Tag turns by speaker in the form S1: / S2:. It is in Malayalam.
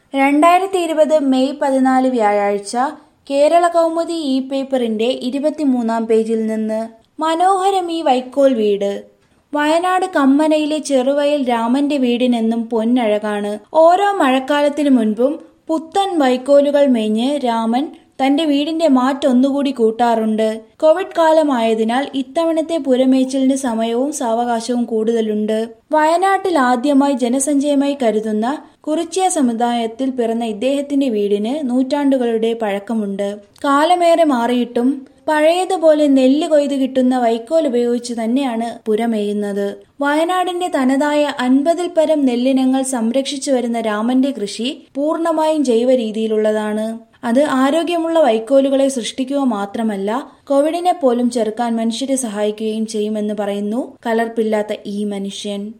S1: രണ്ടായിരത്തി ഇരുപത് മെയ് പതിനാല് വ്യാഴാഴ്ച കേരള കൗമുദി ഇ പേപ്പറിന്റെ ഇരുപത്തിമൂന്നാം പേജിൽ നിന്ന് മനോഹരം ഈ വൈക്കോൽ വീട് വയനാട് കമ്മനയിലെ ചെറുവയൽ രാമന്റെ വീടിനെന്നും പൊന്നഴകാണ് ഓരോ മഴക്കാലത്തിനു മുൻപും പുത്തൻ വൈക്കോലുകൾ മേഞ്ഞ് രാമൻ തന്റെ വീടിന്റെ മാറ്റൊന്നുകൂടി കൂട്ടാറുണ്ട് കോവിഡ് കാലമായതിനാൽ ഇത്തവണത്തെ പുരമേച്ചിലിന് സമയവും സാവകാശവും കൂടുതലുണ്ട് വയനാട്ടിൽ ആദ്യമായി ജനസഞ്ചയമായി കരുതുന്ന കുറിച്യ സമുദായത്തിൽ പിറന്ന ഇദ്ദേഹത്തിന്റെ വീടിന് നൂറ്റാണ്ടുകളുടെ പഴക്കമുണ്ട് കാലമേറെ മാറിയിട്ടും പഴയതുപോലെ നെല്ല് കൊയ്ത് കിട്ടുന്ന വൈക്കോൽ ഉപയോഗിച്ച് തന്നെയാണ് പുരമേയുന്നത് വയനാടിന്റെ തനതായ അൻപതിൽ പരം നെല്ലിനങ്ങൾ സംരക്ഷിച്ചു വരുന്ന രാമന്റെ കൃഷി പൂർണ്ണമായും ജൈവ രീതിയിലുള്ളതാണ് അത് ആരോഗ്യമുള്ള വൈക്കോലുകളെ സൃഷ്ടിക്കുക മാത്രമല്ല കോവിഡിനെ പോലും ചെറുക്കാൻ മനുഷ്യരെ സഹായിക്കുകയും ചെയ്യുമെന്ന് പറയുന്നു കലർപ്പില്ലാത്ത ഈ മനുഷ്യൻ